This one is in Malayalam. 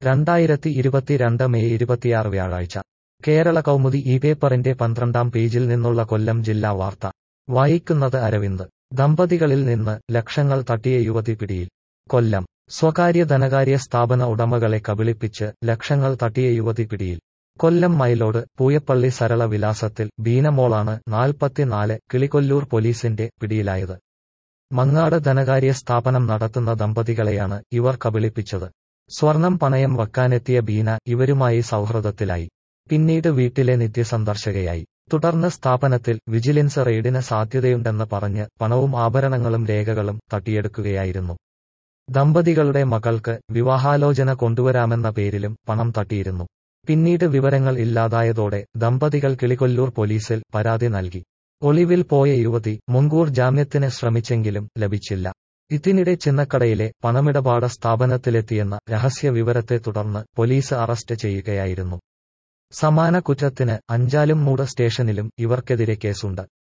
രണ്ടായിരത്തി ഇരുപത്തിരണ്ട് മെയ് ഇരുപത്തിയാറ് വ്യാഴാഴ്ച കേരള കൗമുദി ഈ പേപ്പറിന്റെ പന്ത്രണ്ടാം പേജിൽ നിന്നുള്ള കൊല്ലം ജില്ലാ വാർത്ത വായിക്കുന്നത് അരവിന്ദ് ദമ്പതികളിൽ നിന്ന് ലക്ഷങ്ങൾ തട്ടിയ യുവതി പിടിയിൽ കൊല്ലം സ്വകാര്യ ധനകാര്യ സ്ഥാപന ഉടമകളെ കബളിപ്പിച്ച് ലക്ഷങ്ങൾ തട്ടിയ യുവതി പിടിയിൽ കൊല്ലം മയിലോട് പൂയപ്പള്ളി സരള വിലാസത്തിൽ ബീനമോളാണ് നാൽപ്പത്തിനാല് കിളികൊല്ലൂർ പോലീസിന്റെ പിടിയിലായത് മങ്ങാട് ധനകാര്യ സ്ഥാപനം നടത്തുന്ന ദമ്പതികളെയാണ് ഇവർ കബളിപ്പിച്ചത് സ്വർണം പണയം വക്കാനെത്തിയ ബീന ഇവരുമായി സൗഹൃദത്തിലായി പിന്നീട് വീട്ടിലെ നിത്യസന്ദർശകയായി തുടർന്ന് സ്ഥാപനത്തിൽ വിജിലൻസ് റെയ്ഡിന് സാധ്യതയുണ്ടെന്ന് പറഞ്ഞ് പണവും ആഭരണങ്ങളും രേഖകളും തട്ടിയെടുക്കുകയായിരുന്നു ദമ്പതികളുടെ മകൾക്ക് വിവാഹാലോചന കൊണ്ടുവരാമെന്ന പേരിലും പണം തട്ടിയിരുന്നു പിന്നീട് വിവരങ്ങൾ ഇല്ലാതായതോടെ ദമ്പതികൾ കിളികൊല്ലൂർ പോലീസിൽ പരാതി നൽകി ഒളിവിൽ പോയ യുവതി മുൻകൂർ ജാമ്യത്തിന് ശ്രമിച്ചെങ്കിലും ലഭിച്ചില്ല ഇതിനിടെ ചിന്നക്കടയിലെ പണമിടപാട് സ്ഥാപനത്തിലെത്തിയെന്ന രഹസ്യ വിവരത്തെ തുടർന്ന് പോലീസ് അറസ്റ്റ് ചെയ്യുകയായിരുന്നു സമാന കുറ്റത്തിന് അഞ്ചാലും മൂട് സ്റ്റേഷനിലും ഇവർക്കെതിരെ കേസുണ്ട്